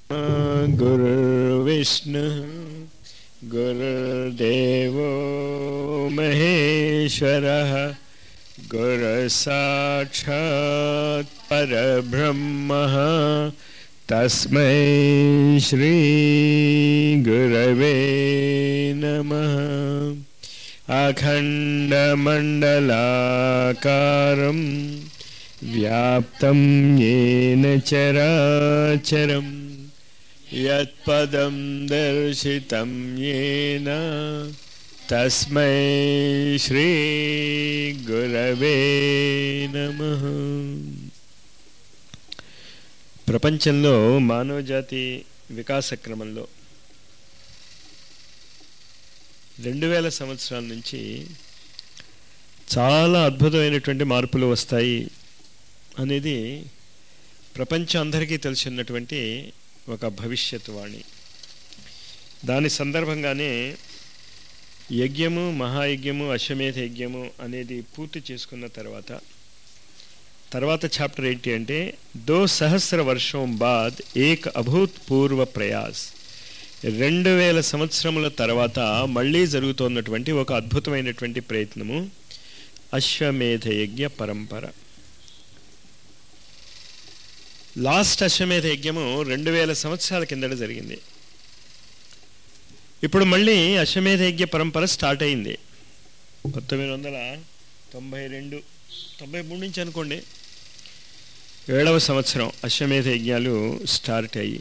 गुरुर्विष्णुः गुरुर्देवो महेश्वरः गुरुसाक्षात् परब्रह्मः तस्मै श्रीगुरवे नमः अखण्डमण्डलाकारं व्याप्तं येन चराचरम् यत्पदं दर्शितं येन तस्मै శ్రీగురవే నమ ప్రపంచంలో మానవజాతి వికాస క్రమంలో రెండు వేల సంవత్సరాల నుంచి చాలా అద్భుతమైనటువంటి మార్పులు వస్తాయి అనేది ప్రపంచం అందరికీ తెలిసినటువంటి ఒక భవిష్యత్ వాణి దాని సందర్భంగానే యజ్ఞము మహాయజ్ఞము అశ్వమేధ యజ్ఞము అనేది పూర్తి చేసుకున్న తర్వాత తర్వాత చాప్టర్ ఏంటి అంటే దో సహస్ర వర్షం బాద్ ఏక్ అభూత్పూర్వ ప్రయాస్ రెండు వేల సంవత్సరముల తర్వాత మళ్ళీ జరుగుతున్నటువంటి ఒక అద్భుతమైనటువంటి ప్రయత్నము అశ్వమేధ యజ్ఞ పరంపర లాస్ట్ అశ్వమేధ యజ్ఞము రెండు వేల సంవత్సరాల కిందట జరిగింది ఇప్పుడు మళ్ళీ అశ్వమేధ యజ్ఞ పరంపర స్టార్ట్ అయింది పంతొమ్మిది వందల తొంభై రెండు తొంభై మూడు నుంచి అనుకోండి ఏడవ సంవత్సరం అశ్వమేధ యజ్ఞాలు స్టార్ట్ అయ్యి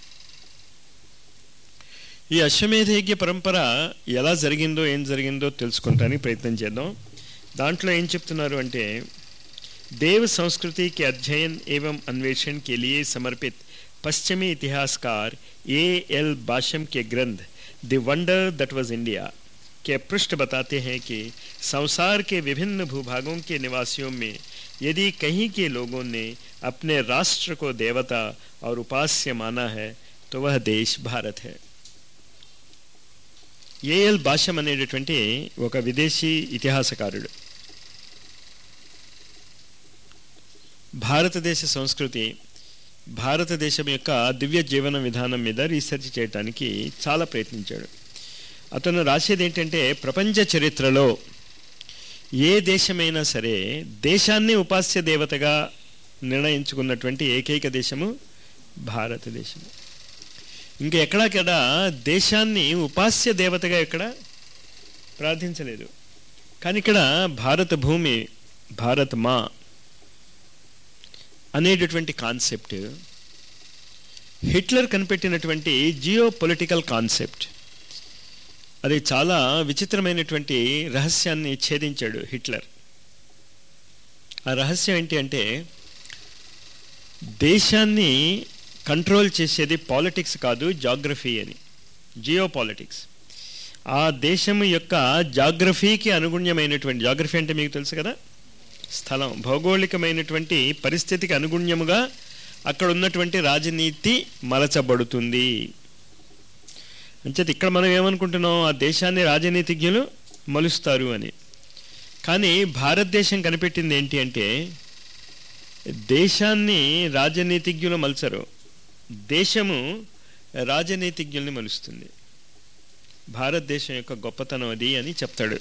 ఈ అశ్వమేధ యజ్ఞ పరంపర ఎలా జరిగిందో ఏం జరిగిందో తెలుసుకుంటానికి ప్రయత్నం చేద్దాం దాంట్లో ఏం చెప్తున్నారు అంటే देव संस्कृति के अध्ययन एवं अन्वेषण के लिए समर्पित पश्चिमी इतिहासकार ए एल बाशम के ग्रंथ the wonder that was India के पृष्ठ बताते हैं कि संसार के विभिन्न भूभागों के निवासियों में यदि कहीं के लोगों ने अपने राष्ट्र को देवता और उपास्य माना है तो वह देश भारत है ఏఎల్ భాషం అనేటటువంటి ఒక విదేశీ ఇతిహాసకారుడు భారతదేశ సంస్కృతి భారతదేశం యొక్క దివ్య జీవన విధానం మీద రీసెర్చ్ చేయడానికి చాలా ప్రయత్నించాడు అతను రాసేది ఏంటంటే ప్రపంచ చరిత్రలో ఏ దేశమైనా సరే దేశాన్ని ఉపాస్య దేవతగా నిర్ణయించుకున్నటువంటి ఏకైక దేశము భారతదేశం ఇంకా ఎక్కడాకెడ దేశాన్ని ఉపాస్య దేవతగా ఎక్కడ ప్రార్థించలేదు కానీ ఇక్కడ భారత భూమి భారత్ మా అనేటటువంటి కాన్సెప్ట్ హిట్లర్ కనిపెట్టినటువంటి జియో పొలిటికల్ కాన్సెప్ట్ అది చాలా విచిత్రమైనటువంటి రహస్యాన్ని ఛేదించాడు హిట్లర్ ఆ రహస్యం ఏంటి అంటే దేశాన్ని కంట్రోల్ చేసేది పాలిటిక్స్ కాదు జాగ్రఫీ అని జియో పాలిటిక్స్ ఆ దేశం యొక్క జాగ్రఫీకి అనుగుణ్యమైనటువంటి జాగ్రఫీ అంటే మీకు తెలుసు కదా స్థలం భౌగోళికమైనటువంటి పరిస్థితికి అనుగుణ్యముగా అక్కడ ఉన్నటువంటి రాజనీతి మలచబడుతుంది అంచేత ఇక్కడ మనం ఏమనుకుంటున్నాం ఆ దేశాన్ని రాజనీతిజ్ఞులు మలుస్తారు అని కానీ భారతదేశం కనిపెట్టింది ఏంటి అంటే దేశాన్ని రాజనీతిజ్ఞులు మలచరు దేశము రాజనీతిజ్ఞుల్ని మలుస్తుంది భారతదేశం యొక్క గొప్పతనం అది అని చెప్తాడు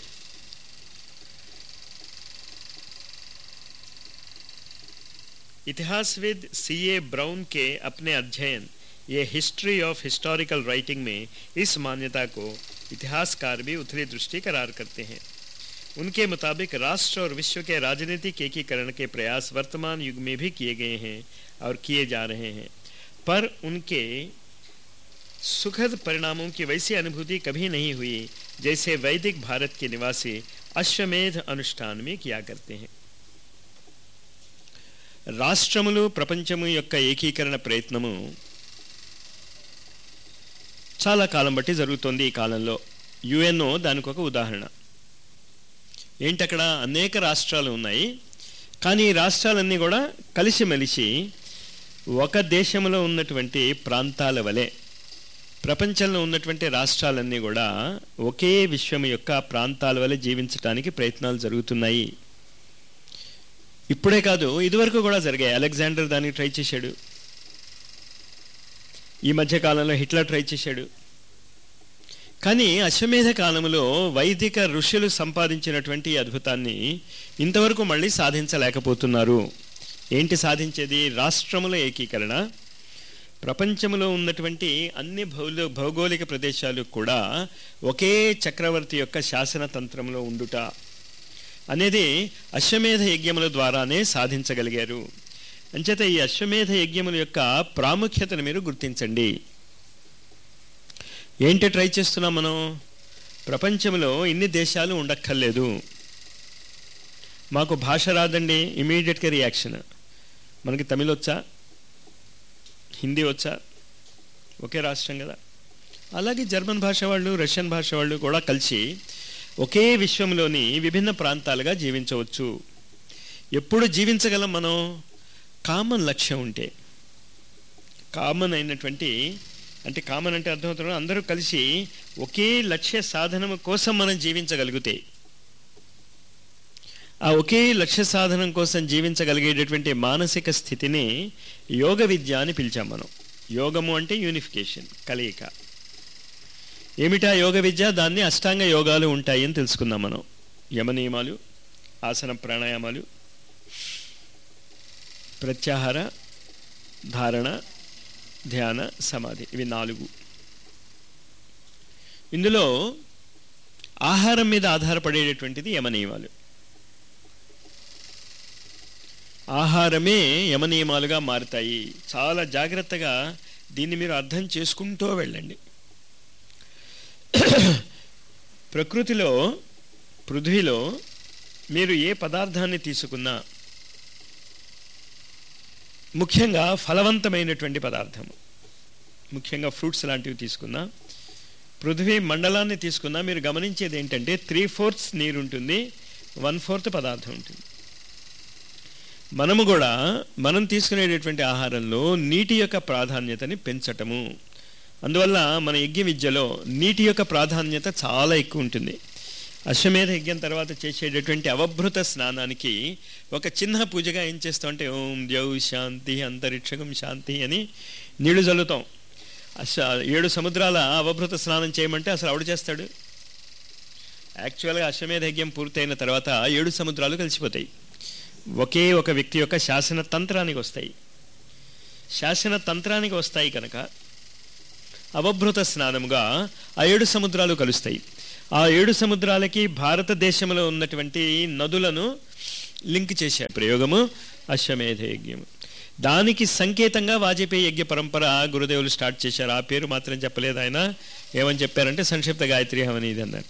इतिहासविद सी ए ब्राउन के अपने अध्ययन ये हिस्ट्री ऑफ हिस्टोरिकल राइटिंग में इस मान्यता को इतिहासकार भी उथली दृष्टि करार करते हैं उनके मुताबिक राष्ट्र और विश्व के राजनीतिक एकीकरण के प्रयास वर्तमान युग में भी किए गए हैं और किए जा रहे हैं पर उनके सुखद परिणामों की वैसी अनुभूति कभी नहीं हुई जैसे वैदिक भारत के निवासी अश्वमेध अनुष्ठान में किया करते हैं రాష్ట్రములు ప్రపంచము యొక్క ఏకీకరణ ప్రయత్నము చాలా కాలం బట్టి జరుగుతోంది ఈ కాలంలో యుఎన్ఓ దానికి ఒక ఉదాహరణ ఏంటి అక్కడ అనేక రాష్ట్రాలు ఉన్నాయి కానీ ఈ రాష్ట్రాలన్నీ కూడా కలిసిమెలిసి ఒక దేశంలో ఉన్నటువంటి ప్రాంతాల వలె ప్రపంచంలో ఉన్నటువంటి రాష్ట్రాలన్నీ కూడా ఒకే విశ్వం యొక్క ప్రాంతాల వలె జీవించడానికి ప్రయత్నాలు జరుగుతున్నాయి ఇప్పుడే కాదు ఇదివరకు కూడా జరిగాయి అలెగ్జాండర్ దానికి ట్రై చేశాడు ఈ మధ్య కాలంలో హిట్లర్ ట్రై చేశాడు కానీ అశ్వమేధ కాలంలో వైదిక ఋషులు సంపాదించినటువంటి ఈ అద్భుతాన్ని ఇంతవరకు మళ్ళీ సాధించలేకపోతున్నారు ఏంటి సాధించేది రాష్ట్రముల ఏకీకరణ ప్రపంచంలో ఉన్నటువంటి అన్ని భౌగో భౌగోళిక ప్రదేశాలు కూడా ఒకే చక్రవర్తి యొక్క శాసనతంత్రంలో ఉండుట అనేది అశ్వమేధ యజ్ఞముల ద్వారానే సాధించగలిగారు అంచేత ఈ అశ్వమేధ యజ్ఞముల యొక్క ప్రాముఖ్యతను మీరు గుర్తించండి ఏంటి ట్రై చేస్తున్నాం మనం ప్రపంచంలో ఇన్ని దేశాలు ఉండక్కర్లేదు మాకు భాష రాదండి ఇమీడియట్గా రియాక్షన్ మనకి తమిళ వచ్చా హిందీ వచ్చా ఒకే రాష్ట్రం కదా అలాగే జర్మన్ భాష వాళ్ళు రష్యన్ భాష వాళ్ళు కూడా కలిసి ఒకే విశ్వంలోని విభిన్న ప్రాంతాలుగా జీవించవచ్చు ఎప్పుడు జీవించగలం మనం కామన్ లక్ష్యం ఉంటే కామన్ అయినటువంటి అంటే కామన్ అంటే అర్థమవుతున్నా అందరూ కలిసి ఒకే లక్ష్య సాధనం కోసం మనం జీవించగలిగితే ఆ ఒకే లక్ష్య సాధనం కోసం జీవించగలిగేటటువంటి మానసిక స్థితిని యోగ విద్య అని పిలిచాం మనం యోగము అంటే యూనిఫికేషన్ కలయిక ఏమిటా యోగ విద్య దాన్ని అష్టాంగ యోగాలు ఉంటాయి అని తెలుసుకుందాం మనం యమ నియమాలు ఆసన ప్రాణాయామాలు ప్రత్యాహార ధారణ ధ్యాన సమాధి ఇవి నాలుగు ఇందులో ఆహారం మీద ఆధారపడేటటువంటిది యమ నియమాలు ఆహారమే యమ నియమాలుగా మారుతాయి చాలా జాగ్రత్తగా దీన్ని మీరు అర్థం చేసుకుంటూ వెళ్ళండి ప్రకృతిలో పృథ్వీలో మీరు ఏ పదార్థాన్ని తీసుకున్నా ముఖ్యంగా ఫలవంతమైనటువంటి పదార్థము ముఖ్యంగా ఫ్రూట్స్ లాంటివి తీసుకున్నా పృథ్వీ మండలాన్ని తీసుకున్నా మీరు గమనించేది ఏంటంటే త్రీ ఫోర్త్స్ నీరు ఉంటుంది వన్ ఫోర్త్ పదార్థం ఉంటుంది మనము కూడా మనం తీసుకునేటటువంటి ఆహారంలో నీటి యొక్క ప్రాధాన్యతని పెంచటము అందువల్ల మన యజ్ఞ విద్యలో నీటి యొక్క ప్రాధాన్యత చాలా ఎక్కువ ఉంటుంది అశ్వమేధ యజ్ఞం తర్వాత చేసేటటువంటి అవభృత స్నానానికి ఒక చిన్న పూజగా ఏం చేస్తామంటే ఓం ద్యౌ శాంతి అంతరిక్షకం శాంతి అని నీళ్లు చల్లుతాం అస ఏడు సముద్రాల అవభృత స్నానం చేయమంటే అసలు ఆవిడ చేస్తాడు యాక్చువల్గా అశ్వమేధ యజ్ఞం పూర్తయిన తర్వాత ఏడు సముద్రాలు కలిసిపోతాయి ఒకే ఒక వ్యక్తి యొక్క శాసన తంత్రానికి వస్తాయి శాసన తంత్రానికి వస్తాయి కనుక అవభృత స్నానముగా ఆ ఏడు సముద్రాలు కలుస్తాయి ఆ ఏడు సముద్రాలకి భారతదేశంలో ఉన్నటువంటి నదులను లింక్ చేసే ప్రయోగము అశ్వమేధ యజ్ఞము దానికి సంకేతంగా వాజపేయి యజ్ఞ పరంపర గురుదేవులు స్టార్ట్ చేశారు ఆ పేరు మాత్రం చెప్పలేదు ఆయన ఏమని చెప్పారంటే సంక్షిప్త గాయత్రి హవని ఇది అన్నారు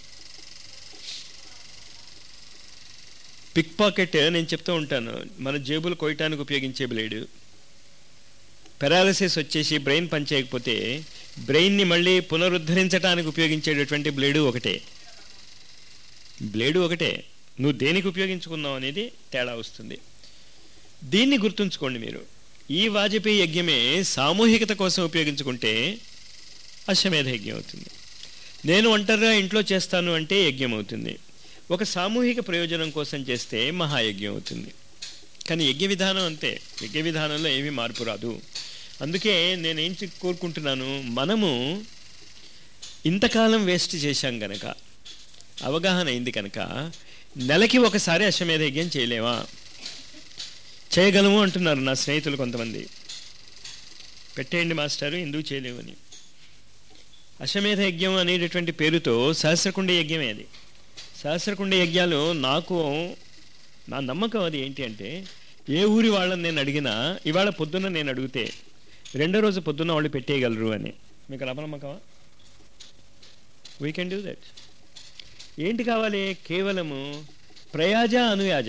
పిక్ పాకెట్ నేను చెప్తూ ఉంటాను మన జేబులు కొయ్యటానికి ఉపయోగించే బ్లేడు పెరాలసిస్ వచ్చేసి బ్రెయిన్ పనిచేయకపోతే బ్రెయిన్ని మళ్ళీ పునరుద్ధరించడానికి ఉపయోగించేటటువంటి బ్లేడు ఒకటే బ్లేడు ఒకటే నువ్వు దేనికి ఉపయోగించుకున్నావు అనేది తేడా వస్తుంది దీన్ని గుర్తుంచుకోండి మీరు ఈ వాజపేయి యజ్ఞమే సామూహికత కోసం ఉపయోగించుకుంటే అశ్వమేధ యజ్ఞం అవుతుంది నేను ఒంటరిగా ఇంట్లో చేస్తాను అంటే యజ్ఞం అవుతుంది ఒక సామూహిక ప్రయోజనం కోసం చేస్తే మహాయజ్ఞం అవుతుంది కానీ యజ్ఞ విధానం అంతే యజ్ఞ విధానంలో ఏమీ మార్పు రాదు అందుకే నేనేం చె- కోరుకుంటున్నాను మనము ఇంతకాలం వేస్ట్ చేశాం గనక అవగాహన అయింది కనుక నెలకి ఒకసారి అశ్వమేధ యజ్ఞం చేయలేమా చేయగలము అంటున్నారు నా స్నేహితులు కొంతమంది పెట్టేయండి మాస్టారు ఎందుకు చేయలేమని అశ్వమేధ యజ్ఞం అనేటటువంటి పేరుతో సహస్రకుండ యజ్ఞమే అది సహస్రకుండ యజ్ఞాలు నాకు నా నమ్మకం అది ఏంటి అంటే ఏ ఊరి వాళ్ళని నేను అడిగినా ఇవాళ పొద్దున్న నేను అడిగితే రెండో రోజు పొద్దున్న వాళ్ళు పెట్టేయగలరు అని మీకు నమ్మకమా వీ కెన్ డూ దట్ ఏంటి కావాలి కేవలము ప్రయాజ అనుయాజ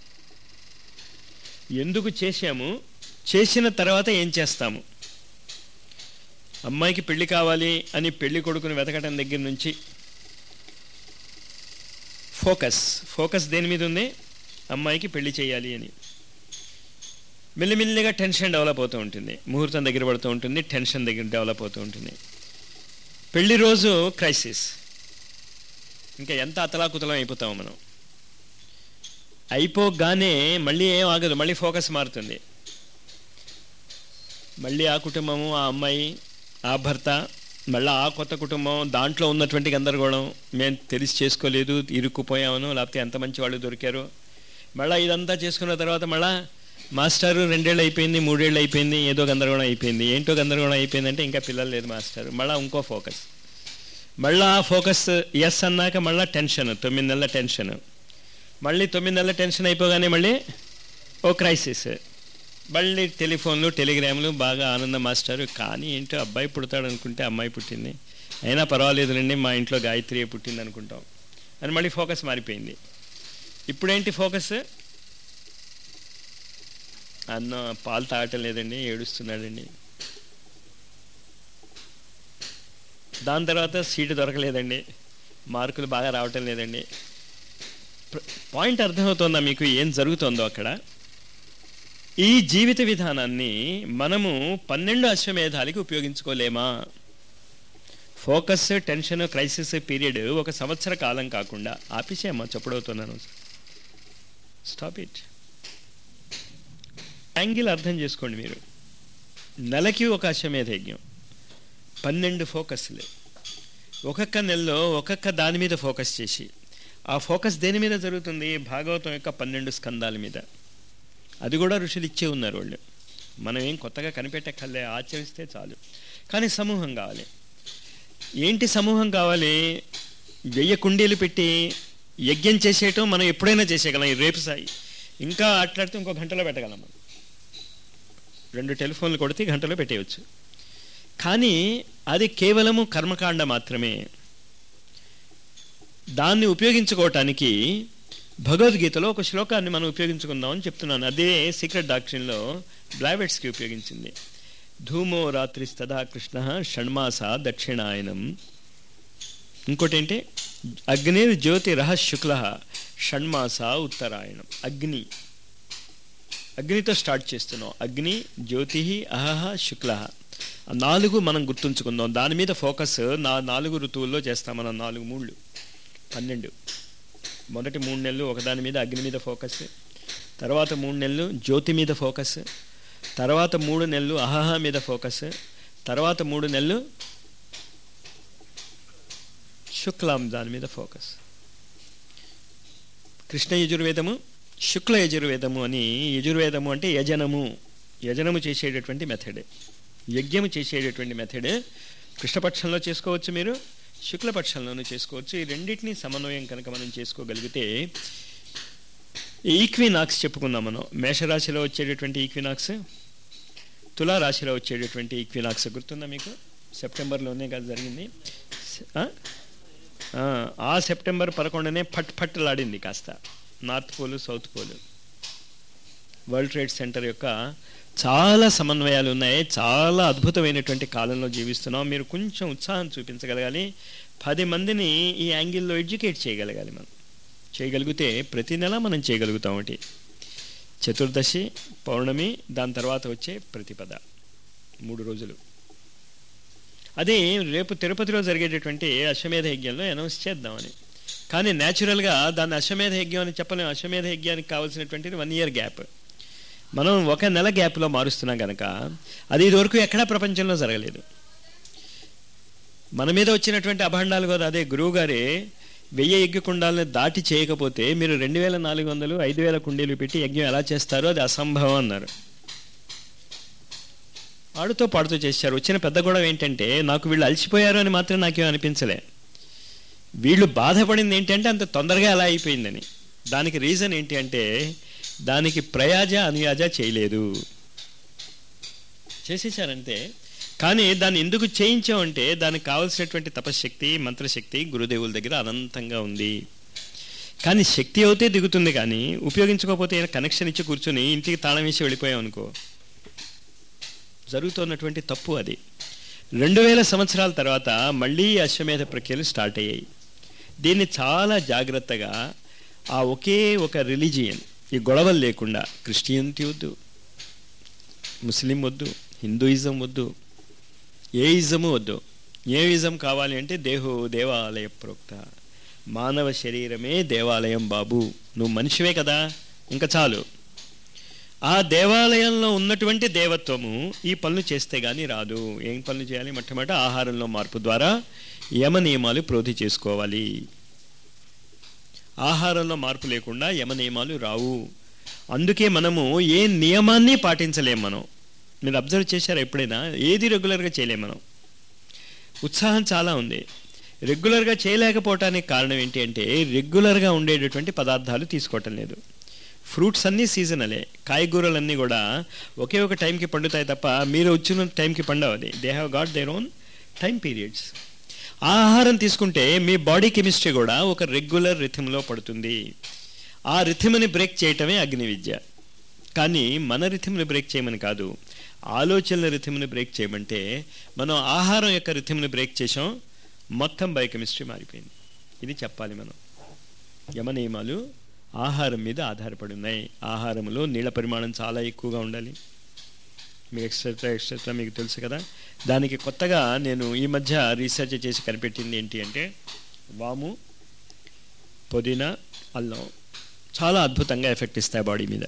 ఎందుకు చేశాము చేసిన తర్వాత ఏం చేస్తాము అమ్మాయికి పెళ్లి కావాలి అని పెళ్లి కొడుకుని వెతకటం దగ్గర నుంచి ఫోకస్ ఫోకస్ దేని మీద ఉంది అమ్మాయికి పెళ్లి చేయాలి అని మెల్లిమెల్లిగా టెన్షన్ డెవలప్ అవుతూ ఉంటుంది ముహూర్తం దగ్గర పడుతూ ఉంటుంది టెన్షన్ దగ్గర డెవలప్ అవుతూ ఉంటుంది పెళ్లి రోజు క్రైసిస్ ఇంకా ఎంత అతలాకుతలం అయిపోతామో మనం అయిపోగానే మళ్ళీ ఏం ఆగదు మళ్ళీ ఫోకస్ మారుతుంది మళ్ళీ ఆ కుటుంబము ఆ అమ్మాయి ఆ భర్త మళ్ళీ ఆ కొత్త కుటుంబం దాంట్లో ఉన్నటువంటి గందరగోళం మేము తెలిసి చేసుకోలేదు ఇరుక్కుపోయామను లేకపోతే ఎంత మంచి వాళ్ళు దొరికారు మళ్ళీ ఇదంతా చేసుకున్న తర్వాత మళ్ళా మాస్టారు రెండేళ్ళు అయిపోయింది మూడేళ్ళు అయిపోయింది ఏదో గందరగోళం అయిపోయింది ఏంటో గందరగోళం అయిపోయిందంటే ఇంకా పిల్లలు లేదు మాస్టర్ మళ్ళీ ఇంకో ఫోకస్ మళ్ళా ఆ ఫోకస్ ఎస్ అన్నాక మళ్ళీ టెన్షన్ తొమ్మిది నెలల టెన్షన్ మళ్ళీ తొమ్మిది నెలల టెన్షన్ అయిపోగానే మళ్ళీ ఓ క్రైసిస్ మళ్ళీ టెలిఫోన్లు టెలిగ్రాములు బాగా ఆనంద మాస్టారు కానీ ఏంటో అబ్బాయి పుడతాడు అనుకుంటే అమ్మాయి పుట్టింది అయినా పర్వాలేదులేండి మా ఇంట్లో గాయత్రి పుట్టింది అనుకుంటాం అని మళ్ళీ ఫోకస్ మారిపోయింది ఇప్పుడేంటి ఫోకస్ అన్న పాలు తాగటం లేదండి ఏడుస్తున్నాడండి దాని తర్వాత సీటు దొరకలేదండి మార్కులు బాగా రావటం లేదండి పాయింట్ అర్థమవుతుందా మీకు ఏం జరుగుతుందో అక్కడ ఈ జీవిత విధానాన్ని మనము పన్నెండు అశ్వమేధాలకి ఉపయోగించుకోలేమా ఫోకస్ టెన్షన్ క్రైసిస్ పీరియడ్ ఒక సంవత్సర కాలం కాకుండా ఆపిసేయమ్మా చప్పుడవుతున్నాను స్టాప్ ఇట్ యాంగిల్ అర్థం చేసుకోండి మీరు నెలకి ఒక అశ్వమేధ యజ్ఞం పన్నెండు ఫోకస్లు ఒక్కొక్క నెలలో ఒక్కొక్క దాని మీద ఫోకస్ చేసి ఆ ఫోకస్ దేని మీద జరుగుతుంది భాగవతం యొక్క పన్నెండు స్కందాల మీద అది కూడా ఋషులు ఇచ్చే ఉన్నారు వాళ్ళు మనం ఏం కొత్తగా కనిపెట్టక్కర్లే ఆచరిస్తే చాలు కానీ సమూహం కావాలి ఏంటి సమూహం కావాలి వెయ్యి కుండీలు పెట్టి యజ్ఞం చేసేయటం మనం ఎప్పుడైనా చేసేయగలం ఈ రేపు సాయి ఇంకా అట్లాడితే ఇంకో గంటలో పెట్టగలం మనం రెండు టెలిఫోన్లు కొడితే గంటలో పెట్టేయచ్చు కానీ అది కేవలము కర్మకాండ మాత్రమే దాన్ని ఉపయోగించుకోవటానికి భగవద్గీతలో ఒక శ్లోకాన్ని మనం ఉపయోగించుకుందామని చెప్తున్నాను అదే సీక్రెట్ డాక్టరీన్లో బ్లావెట్స్కి ఉపయోగించింది ధూమో రాత్రి స్తదా కృష్ణ షణ్మాస దక్షిణాయనం ఇంకోటి ఏంటి అగ్నిర్ జ్యోతి రహ శుక్ల షణ్మాస ఉత్తరాయణం అగ్ని అగ్నితో స్టార్ట్ చేస్తున్నాం అగ్ని జ్యోతి అహహ శుక్ల నాలుగు మనం గుర్తుంచుకుందాం దాని మీద ఫోకస్ నా నాలుగు ఋతువుల్లో చేస్తాం మనం నాలుగు మూళ్ళు పన్నెండు మొదటి మూడు నెలలు ఒకదాని మీద అగ్ని మీద ఫోకస్ తర్వాత మూడు నెలలు జ్యోతి మీద ఫోకస్ తర్వాత మూడు నెలలు అహహ మీద ఫోకస్ తర్వాత మూడు నెలలు శుక్లాం దాని మీద ఫోకస్ కృష్ణ యజుర్వేదము శుక్ల యజుర్వేదము అని యజుర్వేదము అంటే యజనము యజనము చేసేటటువంటి మెథడ్ యజ్ఞము చేసేటటువంటి మెథడ్ కృష్ణపక్షంలో చేసుకోవచ్చు మీరు శుక్లపక్షంలోనూ చేసుకోవచ్చు ఈ రెండింటినీ సమన్వయం కనుక మనం చేసుకోగలిగితే ఈక్వినాక్స్ చెప్పుకుందాం మనం మేషరాశిలో వచ్చేటటువంటి ఈక్వినాక్స్ తులారాశిలో వచ్చేటటువంటి ఈక్వినాక్స్ గుర్తుందా మీకు సెప్టెంబర్లోనే కదా జరిగింది ఆ సెప్టెంబర్ పదకొండునే ఫట్ ఫట్లాడింది కాస్త north pole south pole world trade centre యొక్క చాలా సమన్వయాలు ఉన్నాయి చాలా అద్భుతమైనటువంటి కాలంలో జీవిస్తున్నాం మీరు కొంచెం ఉత్సాహం చూపించగలగాలి పది మందిని ఈ యాంగిల్లో ఎడ్యుకేట్ చేయగలగాలి మనం చేయగలిగితే ప్రతి నెల మనం చేయగలుగుతాం ఒకటి చతుర్దశి పౌర్ణమి దాని తర్వాత వచ్చే ప్రతిపద మూడు రోజులు అది రేపు తిరుపతిలో జరిగేటటువంటి అశ్వమేధ యజ్ఞంలో అనౌన్స్ చేద్దామని కానీ న్యాచురల్గా దాన్ని అశ్వమేధ యజ్ఞం అని చెప్పలేము అశ్వమేధ యజ్ఞానికి కావాల్సినటువంటిది వన్ ఇయర్ గ్యాప్ మనం ఒక నెల గ్యాప్లో మారుస్తున్నాం కనుక అది ఇదివరకు ఎక్కడా ప్రపంచంలో జరగలేదు మన మీద వచ్చినటువంటి అభాండాలు కదా అదే గురువు గారే వెయ్యి యజ్ఞ కుండాలను దాటి చేయకపోతే మీరు రెండు వేల నాలుగు వందలు ఐదు వేల కుండీలు పెట్టి యజ్ఞం ఎలా చేస్తారో అది అసంభవం అన్నారు ఆడుతో పాడుతూ చేశారు వచ్చిన పెద్ద గొడవ ఏంటంటే నాకు వీళ్ళు అలసిపోయారు అని మాత్రం నాకేం అనిపించలే వీళ్ళు బాధపడింది ఏంటంటే అంత తొందరగా ఎలా అయిపోయిందని దానికి రీజన్ ఏంటి అంటే దానికి ప్రయాజ అనుయాజ చేయలేదు చేసేసారంటే కానీ దాన్ని ఎందుకు చేయించామంటే దానికి కావలసినటువంటి తపశ్శక్తి మంత్రశక్తి గురుదేవుల దగ్గర అనంతంగా ఉంది కానీ శక్తి అవుతే దిగుతుంది కానీ ఉపయోగించుకోకపోతే కనెక్షన్ ఇచ్చి కూర్చొని ఇంటికి తాళం వేసి వెళ్ళిపోయాం అనుకో జరుగుతున్నటువంటి తప్పు అది రెండు వేల సంవత్సరాల తర్వాత మళ్ళీ అశ్వమేధ ప్రక్రియలు స్టార్ట్ అయ్యాయి దీన్ని చాలా జాగ్రత్తగా ఆ ఒకే ఒక రిలీజియన్ ఈ గొడవలు లేకుండా క్రిస్టియన్టీ వద్దు ముస్లిం వద్దు హిందూయిజం వద్దు ఏ ఇజము వద్దు ఏ ఇజం కావాలి అంటే దేహో దేవాలయ ప్రోక్త మానవ శరీరమే దేవాలయం బాబు నువ్వు మనిషివే కదా ఇంకా చాలు ఆ దేవాలయంలో ఉన్నటువంటి దేవత్వము ఈ పనులు చేస్తే కానీ రాదు ఏం పనులు చేయాలి మొట్టమొదట ఆహారంలో మార్పు ద్వారా యమ నియమాలు ప్రోధి చేసుకోవాలి ఆహారంలో మార్పు లేకుండా యమ నియమాలు రావు అందుకే మనము ఏ నియమాన్ని పాటించలేం మనం మీరు అబ్జర్వ్ చేశారా ఎప్పుడైనా ఏది రెగ్యులర్గా చేయలేం మనం ఉత్సాహం చాలా ఉంది రెగ్యులర్గా చేయలేకపోవటానికి కారణం ఏంటి అంటే రెగ్యులర్గా ఉండేటటువంటి పదార్థాలు తీసుకోవటం లేదు ఫ్రూట్స్ అన్నీ సీజనలే కాయగూరలన్నీ కూడా ఒకే ఒక టైంకి పండుతాయి తప్ప మీరు వచ్చిన టైంకి పండవది they have got their own time periods ఆ ఆహారం తీసుకుంటే మీ బాడీ కెమిస్ట్రీ కూడా ఒక రెగ్యులర్ రిథంలో పడుతుంది ఆ రిథమ్ని బ్రేక్ చేయటమే అగ్ని విద్య కానీ మన రిథమ్ని బ్రేక్ చేయమని కాదు ఆలోచనల రిథమ్ని బ్రేక్ చేయమంటే మనం ఆహారం యొక్క రిథమ్ని బ్రేక్ చేసాం మొత్తం బయోకెమిస్ట్రీ మారిపోయింది ఇది చెప్పాలి మనం యమ నియమాలు ఆహారం మీద ఆధారపడి ఉన్నాయి ఆహారంలో నీళ్ళ పరిమాణం చాలా ఎక్కువగా ఉండాలి మీకు ఎక్స్ట్రా ఎక్స్ట్రా మీకు తెలుసు కదా దానికి కొత్తగా నేను ఈ మధ్య రీసెర్చ్ చేసి కనిపెట్టింది ఏంటి అంటే వాము పుదీనా అల్లం చాలా అద్భుతంగా ఎఫెక్ట్ ఇస్తాయి బాడీ మీద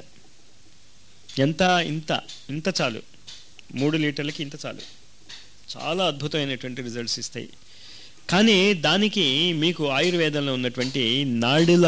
ఎంత ఇంత ఇంత చాలు మూడు లీటర్లకి ఇంత చాలు చాలా అద్భుతమైనటువంటి రిజల్ట్స్ ఇస్తాయి కానీ దానికి మీకు ఆయుర్వేదంలో ఉన్నటువంటి నాడుల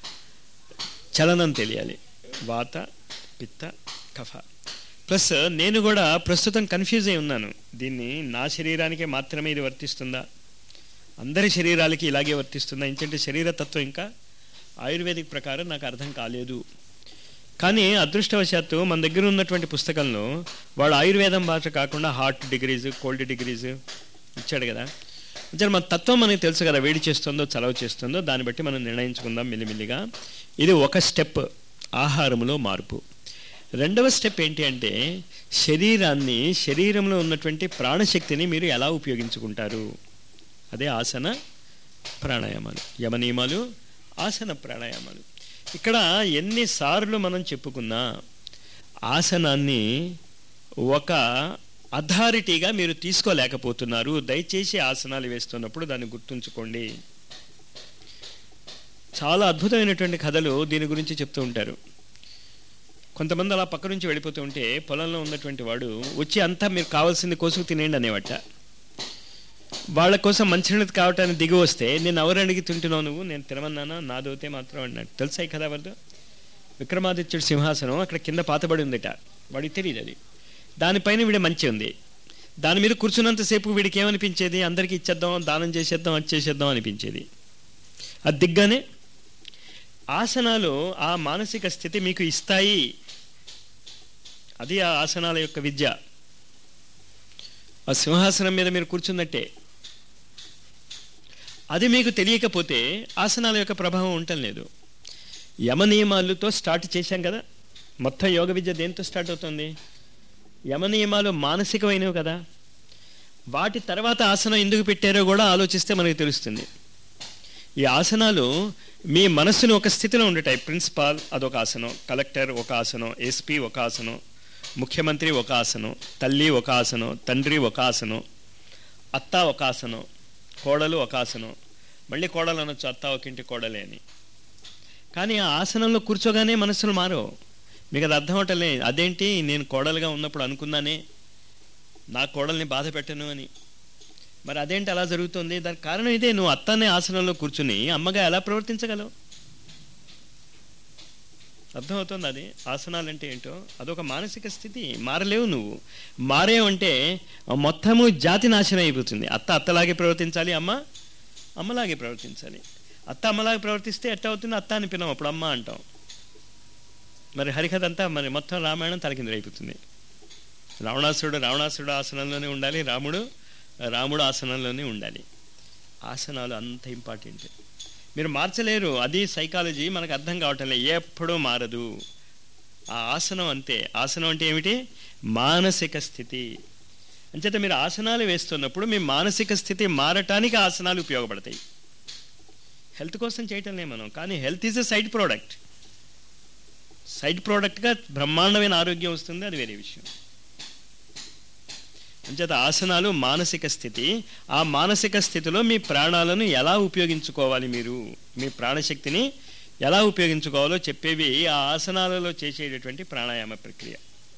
చలనం తెలియాలి వాత పిత్త కఫ ప్లస్ నేను కూడా ప్రస్తుతం కన్ఫ్యూజ్ అయి ఉన్నాను దీన్ని నా శరీరానికే మాత్రమే ఇది వర్తిస్తుందా అందరి శరీరాలకి ఇలాగే వర్తిస్తుందా ఎందుకంటే శరీర తత్వం ఇంకా ఆయుర్వేదిక్ ప్రకారం నాకు అర్థం కాలేదు కానీ అదృష్టవశాత్తు మన దగ్గర ఉన్నటువంటి పుస్తకంలో వాడు ఆయుర్వేదం భాష కాకుండా హార్ట్ డిగ్రీస్ కోల్డ్ డిగ్రీస్ ఇచ్చాడు కదా అంటే మన తత్వం మనకి తెలుసు కదా వేడి చేస్తుందో చలవ చేస్తుందో దాన్ని బట్టి మనం నిర్ణయించుకుందాం మెల్లిమెల్లిగా ఇది ఒక స్టెప్ ఆహారంలో మార్పు రెండవ స్టెప్ ఏంటి అంటే శరీరాన్ని శరీరంలో ఉన్నటువంటి ప్రాణశక్తిని మీరు ఎలా ఉపయోగించుకుంటారు అదే ఆసన ప్రాణాయామాలు యమ నియమాలు ఆసన ప్రాణాయామాలు ఇక్కడ ఎన్నిసార్లు మనం చెప్పుకున్నా ఆసనాన్ని ఒక అథారిటీగా మీరు తీసుకోలేకపోతున్నారు దయచేసి ఆసనాలు వేస్తున్నప్పుడు దాన్ని గుర్తుంచుకోండి చాలా అద్భుతమైనటువంటి కథలు దీని గురించి చెప్తూ ఉంటారు కొంతమంది అలా పక్క నుంచి వెళ్ళిపోతూ ఉంటే పొలంలో ఉన్నటువంటి వాడు వచ్చి అంతా మీరు కావాల్సింది కోసుకు తినేయండి అనేవట వాళ్ళ కోసం మంచినీళ్ళు కావటానికి దిగి వస్తే నేను ఎవరు అడిగి తింటున్నావు నువ్వు నేను తినమన్నానా నాదవుతే మాత్రం అన్నాడు తెలుసా ఈ కథ వద్దు విక్రమాదిత్యుడు సింహాసనం అక్కడ కింద పాతబడి ఉందిట వాడికి తెలియదు అది దానిపైన వీడి మంచి ఉంది దాని మీద కూర్చున్నంతసేపు వీడికి ఏమనిపించేది అందరికీ ఇచ్చేద్దాం దానం చేసేద్దాం అది చేసేద్దాం అనిపించేది అది దిగ్గానే ఆసనాలు ఆ మానసిక స్థితి మీకు ఇస్తాయి అది ఆ ఆసనాల యొక్క విద్య ఆ సింహాసనం మీద మీరు కూర్చున్నట్టే అది మీకు తెలియకపోతే ఆసనాల యొక్క ప్రభావం ఉండటం లేదు యమ నియమాలతో స్టార్ట్ చేశాం కదా మొత్తం యోగ విద్య దేంతో స్టార్ట్ అవుతుంది యమ నియమాలు మానసికమైనవి కదా వాటి తర్వాత ఆసనం ఎందుకు పెట్టారో కూడా ఆలోచిస్తే మనకు తెలుస్తుంది ఈ ఆసనాలు మీ మనస్సును ఒక స్థితిలో ఉండటాయి ప్రిన్సిపాల్ అదొక ఆసనం కలెక్టర్ ఒక ఆసనం ఎస్పీ ఒక ఆసనం ముఖ్యమంత్రి ఒక ఆసనం తల్లి ఒక ఆసనం తండ్రి ఒక ఆసనం అత్త ఒక ఆసనం కోడలు ఒక ఆసనం మళ్ళీ కోడలు అనొచ్చు అత్త ఒక ఇంటి కోడలే అని కానీ ఆ ఆసనంలో కూర్చోగానే మనస్సులు మారో మీకు అది అర్థం అవటలే అదేంటి నేను కోడలుగా ఉన్నప్పుడు అనుకున్నానే నా కోడల్ని బాధ పెట్టను అని మరి అదేంటి అలా జరుగుతుంది దానికి కారణం ఇదే నువ్వు అత్తనే ఆసనంలో కూర్చుని అమ్మగా ఎలా ప్రవర్తించగలవు అర్థమవుతుంది అది ఆసనాలు అంటే ఏంటో అదొక మానసిక స్థితి మారలేవు నువ్వు మారేవంటే మొత్తము జాతి నాశనం అయిపోతుంది అత్త అత్తలాగే ప్రవర్తించాలి అమ్మ అమ్మలాగే ప్రవర్తించాలి అత్త అమ్మలాగే ప్రవర్తిస్తే ఎట్ట అవుతుంది అత్త అని పిలం అప్పుడు అమ్మ అంటాం మరి హరికథ అంతా మరి మొత్తం రామాయణం తలకిందులైపోతుంది రావణాసురుడు రావణాసురుడు ఆసనంలోనే ఉండాలి రాముడు రాముడు ఆసనంలోనే ఉండాలి ఆసనాలు అంత ఇంపార్టెంట్ మీరు మార్చలేరు అది సైకాలజీ మనకు అర్థం కావటం లేదు ఎప్పుడూ మారదు ఆ ఆసనం అంతే ఆసనం అంటే ఏమిటి మానసిక స్థితి అంచేత మీరు ఆసనాలు వేస్తున్నప్పుడు మీ మానసిక స్థితి మారటానికి ఆసనాలు ఉపయోగపడతాయి హెల్త్ కోసం చేయటం లేదు మనం కానీ health is a side product side ప్రోడక్ట్గా బ్రహ్మాండమైన ఆరోగ్యం వస్తుంది అది వేరే విషయం అంచేత ఆసనాలు మానసిక స్థితి ఆ మానసిక స్థితిలో మీ ప్రాణాలను ఎలా ఉపయోగించుకోవాలి మీరు మీ ప్రాణశక్తిని ఎలా ఉపయోగించుకోవాలో చెప్పేవి ఆ ఆసనాలలో చేసేటటువంటి ప్రాణాయామ ప్రక్రియ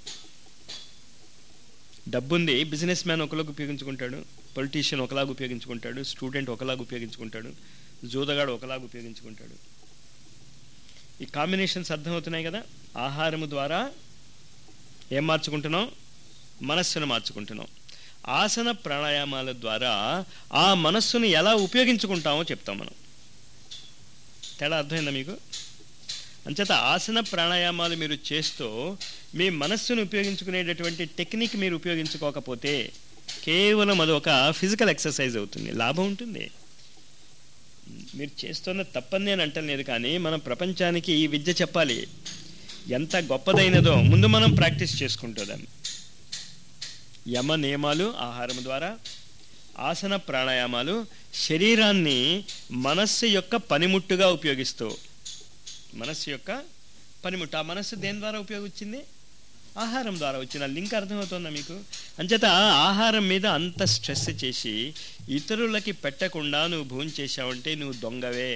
డబ్బుంది బిజినెస్ మ్యాన్ ఒకలాగా ఉపయోగించుకుంటాడు పొలిటీషియన్ ఒకలాగా ఉపయోగించుకుంటాడు స్టూడెంట్ ఒకలాగా ఉపయోగించుకుంటాడు జూదగాడు ఒకలాగా ఉపయోగించుకుంటాడు ఈ కాంబినేషన్స్ అర్థమవుతున్నాయి కదా ఆహారము ద్వారా ఏం మార్చుకుంటున్నాం మనస్సును మార్చుకుంటున్నాం ఆసన ప్రాణాయామాల ద్వారా ఆ మనస్సును ఎలా ఉపయోగించుకుంటామో చెప్తాం మనం తేడా అర్థమైందా మీకు అంచేత ఆసన ప్రాణాయామాలు మీరు చేస్తూ మీ మనస్సును ఉపయోగించుకునేటటువంటి టెక్నిక్ మీరు ఉపయోగించుకోకపోతే కేవలం అది ఒక ఫిజికల్ ఎక్సర్సైజ్ అవుతుంది లాభం ఉంటుంది మీరు చేస్తున్న తప్పని నేను అంటలేదు కానీ మనం ప్రపంచానికి ఈ విద్య చెప్పాలి ఎంత గొప్పదైనదో ముందు మనం ప్రాక్టీస్ చేసుకుంటుందాన్ని యమ నియమాలు ఆహారం ద్వారా ఆసన ప్రాణాయామాలు శరీరాన్ని మనస్సు యొక్క పనిముట్టుగా ఉపయోగిస్తూ మనస్సు యొక్క పనిముట్టు ఆ మనస్సు దేని ద్వారా ఉపయోగించింది ఆహారం ద్వారా వచ్చిన లింక్ అర్థమవుతుందా మీకు అంచేత ఆహారం మీద అంత స్ట్రెస్ చేసి ఇతరులకి పెట్టకుండా నువ్వు భూమి చేశావంటే నువ్వు దొంగవే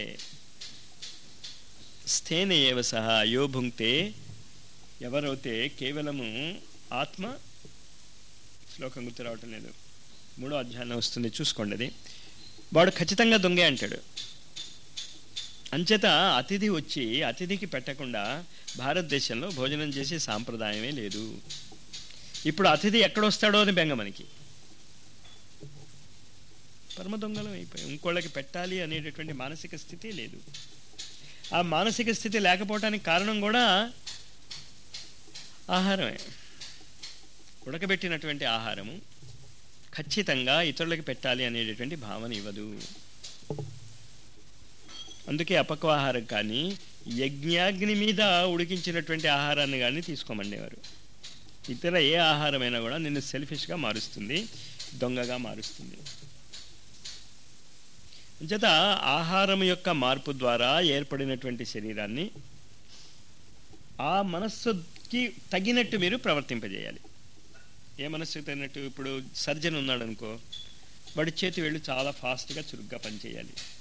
స్థేన ఏవ సహా యో భుంక్తే ఎవరైతే కేవలము ఆత్మ శ్లోకం గుర్తు రావటం లేదు మూడో అధ్యాయంలో వస్తుంది చూసుకోండి అది వాడు ఖచ్చితంగా దొంగే అంటాడు అంచేత అతిథి వచ్చి అతిథికి పెట్టకుండా భారతదేశంలో భోజనం చేసే సాంప్రదాయమే లేదు ఇప్పుడు అతిథి ఎక్కడొస్తాడో అని బెంగ మనకి పరమ దొంగలం అయిపోయి ఇంకోళ్ళకి పెట్టాలి అనేటటువంటి మానసిక స్థితి లేదు ఆ మానసిక స్థితి లేకపోవటానికి కారణం కూడా ఆహారమే ఉడకబెట్టినటువంటి ఆహారము ఖచ్చితంగా ఇతరులకి పెట్టాలి అనేటటువంటి భావన ఇవ్వదు అందుకే అపక్వాహారం కానీ యజ్ఞాగ్ని మీద ఉడికించినటువంటి ఆహారాన్ని కానీ తీసుకోమండేవారు ఇతర ఏ ఆహారమైనా కూడా నిన్ను సెల్ఫిష్గా మారుస్తుంది దొంగగా మారుస్తుంది అంచేత ఆహారం యొక్క మార్పు ద్వారా ఏర్పడినటువంటి శరీరాన్ని ఆ మనస్సుకి తగినట్టు మీరు ప్రవర్తింపజేయాలి ఏ మనస్సుకి తగినట్టు ఇప్పుడు సర్జన్ ఉన్నాడు అనుకో వాడి చేతి వేళ్ళు చాలా ఫాస్ట్గా చురుగ్గా పనిచేయాలి